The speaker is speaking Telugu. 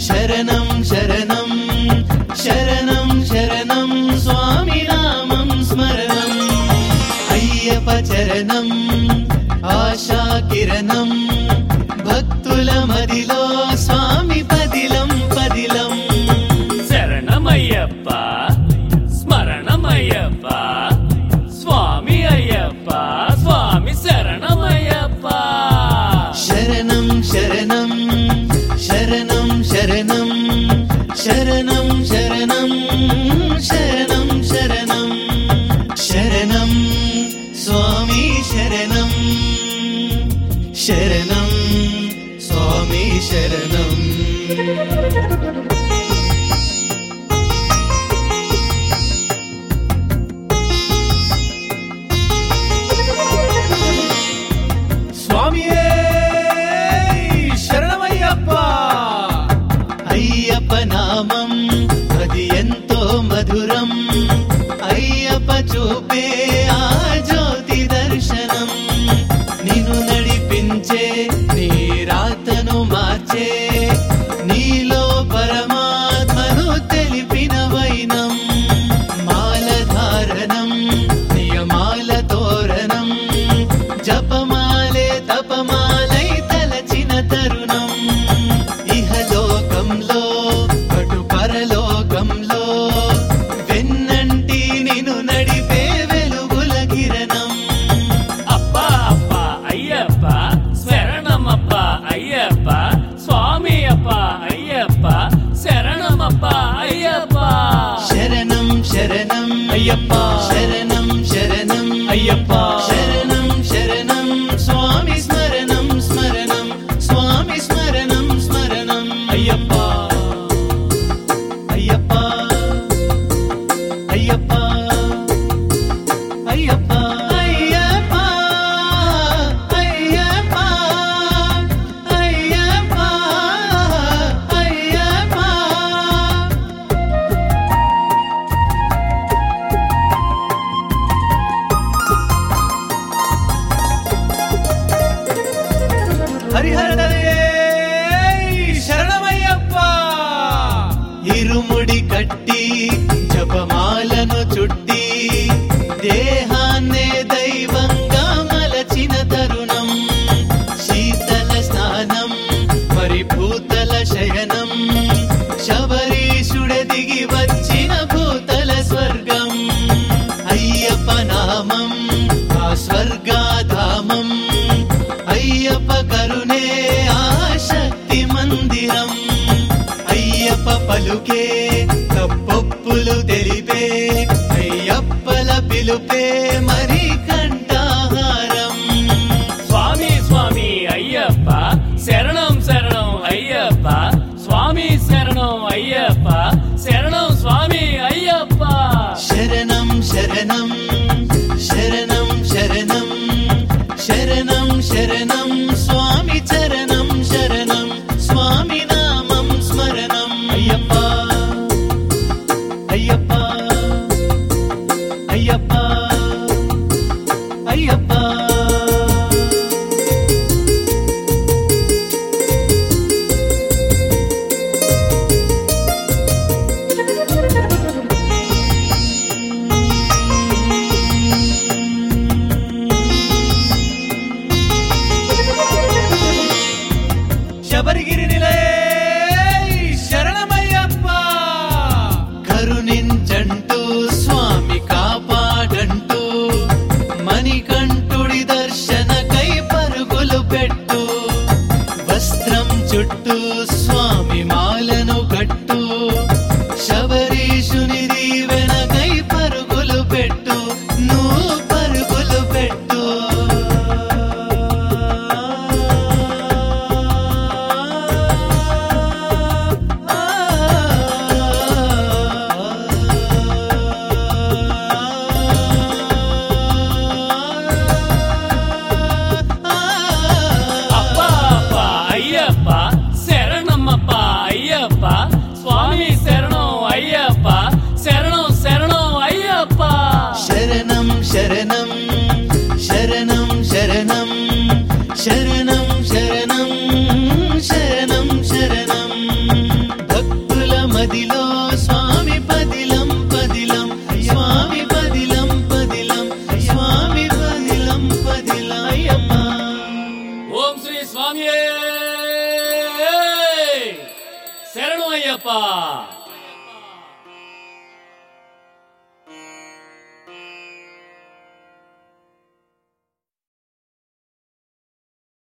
శరణం శరణం శరణం శరణం స్వామి నామం స్మరణం అయ్యప్ప చరణం ఆశా కిరణం భక్తుల మదిలో స్వామి పదిలం పదిలం శరణమయ్యప్ప స్మరణమయ్యప్ప స్వామి అయ్యప్ప స్వామి శరణమయ్యప్ప శరణం శరణం శరణం శరణం శరణం శరణం శరణం శరణం శరణం స్వామి శరణం శరణం స్వామి శరణం స్వామియే శరణమయ్యప్ప అయ్యప్ప నామం అది ఎంతో మధురం అయ్యప్ప చూపే ఆ జ్యోతి దర్శనం నిన్ను నడిపించే నీ రాతను మార్చే నీలో పరమాత్మను తెలిపిన వైనం మాలధారణం నియమాల తోరణం జపమాలే తపమాలై తలచిన తరుణం ఇహలోకంలో అటు పరలోకంలో వెన్నంటి నిన్ను నడిపే వెలుగుల కిరణం అప్ప అప్ప అయ్యప్ప శరణమప్ప అయ్యప్ప స్వామి అప్ప అయ్యప్ప శరణమప్ప అయ్యప్ప శరణం శరణం అయ్యప్ప శరణం శరణం అయ్యప్ప శరణం శరణం స్వామి స్మరణం స్మరణం స్వామి స్మరణం స్మరణం అయ్యప్ప అయ్యప్ప అయ్యప్ప అయ్యప్ప అయ్యప్ప అయ్యప్ప అయ్యప్ప అయ్యప్ప హరిహరదలే శరణమయ్యప్ప ఇరుముడి కట్టి జపమాలను చుట్టి దేహాన్నే దైవంగా మలచిన తరుణం శీతల స్నానం మరి భూతల శయనం శబరీషుడే దిగి వచ్చిన భూతల స్వర్గం అయ్యప్ప నామం ఆ స్వర్గాధామం అయ్యప్ప కరుణే ఆ శక్తి మందిరం అయ్యప్ప పలుకే తప్పొప్పులు తెలిపే అయ్యప్పల పిలుపే మరి కంఠాహారం స్వామి స్వామి అయ్యప్ప శరణం శరణం అయ్యప్ప స్వామి శరణం అయ్యప్ప శరణం స్వామి అయ్యప్ప శరణం శరణం శరణం శరణం శరణం శరణం స్వామి చరణం శరణం స్వామి నామం స్మరణం అయ్యప్ప అయ్యప్ప అయ్యప్ప శరణం అయ్యప్ప